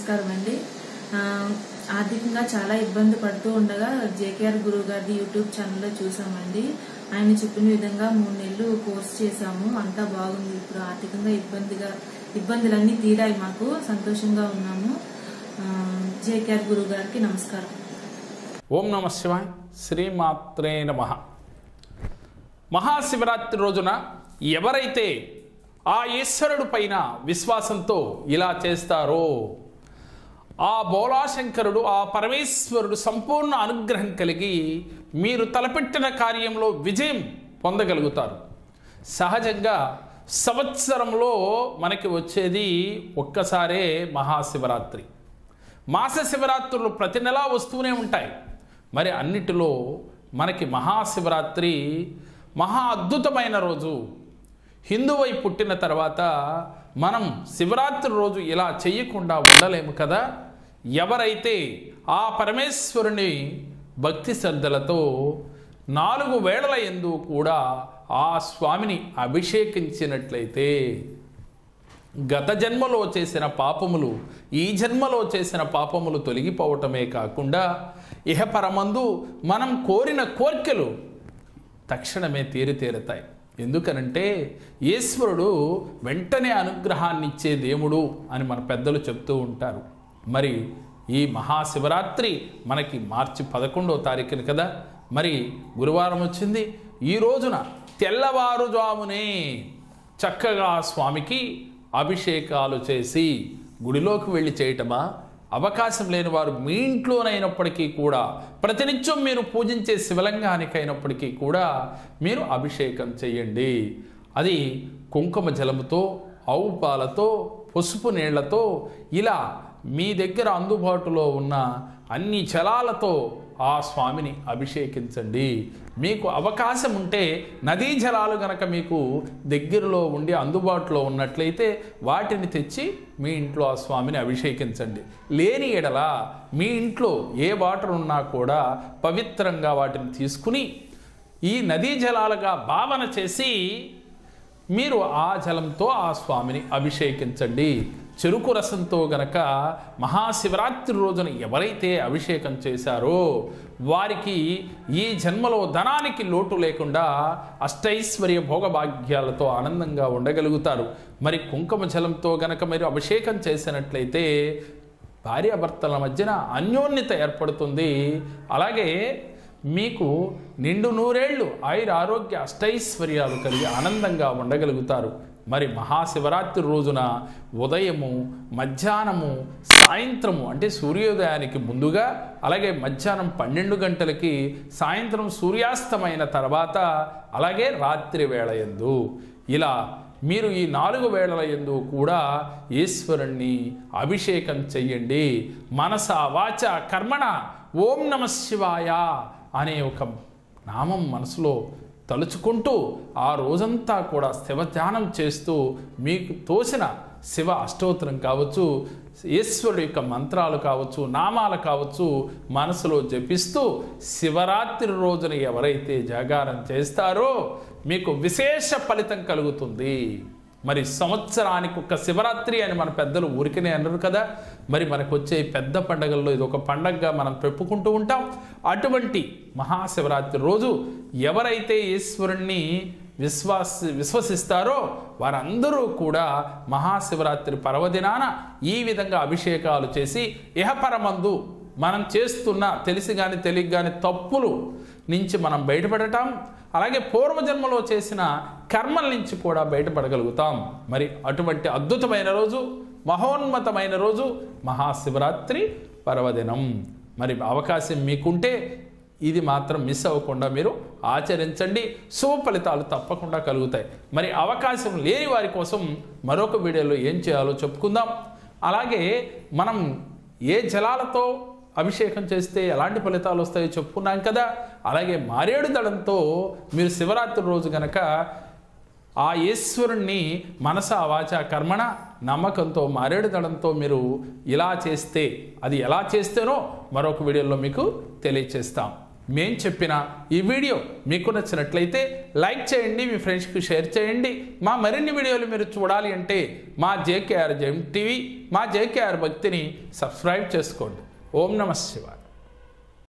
నమస్కారం అండి ఆ, ఆర్థికంగా చాలా ఇబ్బంది పడుతూ ఉండగా జేకేఆర్ గురువు గారి యూట్యూబ్ ఛానల్లో చూసామండి ఆయన చెప్పిన విధంగా మూడు నెలలు కోర్స్ చేశాము అంతా బాగుంది ఇప్పుడు ఆర్థికంగా ఇబ్బందిగా ఇబ్బందులన్నీ తీరాయి మాకు సంతోషంగా ఉన్నాము ఆ, జేకేఆర్ గురువు గారికి నమస్కారం ఓం నమ శివాయ్ శ్రీమాత్రే నమ మహాశివరాత్రి రోజున ఎవరైతే ఆ ఈశ్వరుడు పైన విశ్వాసంతో ఇలా చేస్తారో ఆ బోలాశంకరుడు ఆ పరమేశ్వరుడు సంపూర్ణ అనుగ్రహం కలిగి మీరు తలపెట్టిన కార్యంలో విజయం పొందగలుగుతారు సహజంగా సంవత్సరంలో మనకి వచ్చేది ఒక్కసారే మహాశివరాత్రి మాస శివరాత్రులు ప్రతి నెలా వస్తూనే ఉంటాయి మరి అన్నిటిలో మనకి మహాశివరాత్రి మహా అద్భుతమైన రోజు హిందువై పుట్టిన తర్వాత మనం శివరాత్రి రోజు ఇలా చేయకుండా ఉండలేము కదా ఎవరైతే ఆ పరమేశ్వరుని భక్తి శ్రద్ధలతో నాలుగు వేళల ఎందు కూడా ఆ స్వామిని అభిషేకించినట్లయితే గత జన్మలో చేసిన పాపములు ఈ జన్మలో చేసిన పాపములు తొలగిపోవటమే కాకుండా ఇహపరమందు మనం కోరిన కోర్కెలు తక్షణమే తీరుతాయి ఎందుకనంటే ఈశ్వరుడు వెంటనే అనుగ్రహాన్ని ఇచ్చే దేవుడు అని మన పెద్దలు చెప్తూ ఉంటారు మరి ఈ మహాశివరాత్రి మనకి మార్చి పదకొండవ తారీఖున కదా మరి గురువారం వచ్చింది ఈ రోజున తెల్లవారుజామునే చక్కగా స్వామికి అభిషేకాలు చేసి గుడిలోకి వెళ్ళి చేయటమా అవకాశం లేని వారు మీ ఇంట్లోనైనప్పటికీ కూడా ప్రతినిత్యం మీరు పూజించే శివలింగానికైనప్పటికీ కూడా మీరు అభిషేకం చేయండి అది కుంకుమ జలముతో ఆవు పాలతో పసుపు నీళ్లతో ఇలా మీ దగ్గర అందుబాటులో ఉన్న అన్ని జలాలతో ఆ స్వామిని అభిషేకించండి మీకు అవకాశం ఉంటే నదీ జలాలు గనక మీకు దగ్గరలో ఉండి అందుబాటులో ఉన్నట్లయితే వాటిని తెచ్చి మీ ఇంట్లో ఆ స్వామిని అభిషేకించండి లేని ఎడల మీ ఇంట్లో ఏ వాటర్ ఉన్నా కూడా పవిత్రంగా వాటిని తీసుకుని ఈ నదీ జలాలుగా భావన చేసి మీరు ఆ జలంతో ఆ స్వామిని అభిషేకించండి చెరుకు రసంతో గనక మహాశివరాత్రి రోజున ఎవరైతే అభిషేకం చేశారో వారికి ఈ జన్మలో ధనానికి లోటు లేకుండా అష్టైశ్వర్య భోగభాగ్యాలతో ఆనందంగా ఉండగలుగుతారు మరి కుంకుమ జలంతో గనక మీరు అభిషేకం చేసినట్లయితే భార్యాభర్తల మధ్యన అన్యోన్యత ఏర్పడుతుంది అలాగే మీకు నిండు నూరేళ్లు ఆయుర ఆరోగ్య అష్టైశ్వర్యాలు కలిగి ఆనందంగా ఉండగలుగుతారు మరి మహాశివరాత్రి రోజున ఉదయము మధ్యాహ్నము సాయంత్రము అంటే సూర్యోదయానికి ముందుగా అలాగే మధ్యాహ్నం పన్నెండు గంటలకి సాయంత్రం సూర్యాస్తమైన తర్వాత అలాగే రాత్రి వేళ యందు ఇలా మీరు ఈ నాలుగు వేళల ఎందు కూడా ఈశ్వరుణ్ణి అభిషేకం చెయ్యండి మనస వాచ కర్మణ ఓం నమ శివాయ అనే ఒక నామం మనసులో తలుచుకుంటూ ఆ రోజంతా కూడా శివ ధ్యానం చేస్తూ మీకు తోసిన శివ అష్టోత్తరం కావచ్చు ఈశ్వరుడు యొక్క మంత్రాలు కావచ్చు నామాలు కావచ్చు మనసులో జపిస్తూ శివరాత్రి రోజున ఎవరైతే జాగారం చేస్తారో మీకు విశేష ఫలితం కలుగుతుంది మరి సంవత్సరానికి ఒక శివరాత్రి అని మన పెద్దలు ఊరికనే అన్నారు కదా మరి మనకు వచ్చే పెద్ద పండగల్లో ఇది ఒక పండగగా మనం చెప్పుకుంటూ ఉంటాం అటువంటి మహాశివరాత్రి రోజు ఎవరైతే ఈశ్వరుణ్ణి విశ్వాస విశ్వసిస్తారో వారందరూ కూడా మహాశివరాత్రి పర్వదినాన ఈ విధంగా అభిషేకాలు చేసి ఇహపరమందు మనం చేస్తున్న తెలిసి కానీ తెలియక కానీ తప్పులు నుంచి మనం బయటపడటం అలాగే పూర్వజన్మలో చేసిన కర్మల నుంచి కూడా బయటపడగలుగుతాం మరి అటువంటి అద్భుతమైన రోజు మహోన్నతమైన రోజు మహాశివరాత్రి పర్వదినం మరి అవకాశం మీకుంటే ఇది మాత్రం మిస్ అవ్వకుండా మీరు ఆచరించండి శుభ ఫలితాలు తప్పకుండా కలుగుతాయి మరి అవకాశం లేని వారి కోసం మరొక వీడియోలో ఏం చేయాలో చెప్పుకుందాం అలాగే మనం ఏ జలాలతో అభిషేకం చేస్తే ఎలాంటి ఫలితాలు వస్తాయో చెప్పుకున్నాం కదా అలాగే మారేడు దళంతో మీరు శివరాత్రి రోజు గనక ఆ ఈశ్వరుణ్ణి మనస వాచ కర్మణ నమ్మకంతో మారేడు దళంతో మీరు ఇలా చేస్తే అది ఎలా చేస్తేనో మరొక వీడియోలో మీకు తెలియచేస్తాం మేం చెప్పిన ఈ వీడియో మీకు నచ్చినట్లయితే లైక్ చేయండి మీ ఫ్రెండ్స్కి షేర్ చేయండి మా మరిన్ని వీడియోలు మీరు చూడాలి అంటే మా జేకేఆర్ జెమ్ టీవీ మా జేకేఆర్ భక్తిని సబ్స్క్రైబ్ చేసుకోండి ఓం నమ శివాయ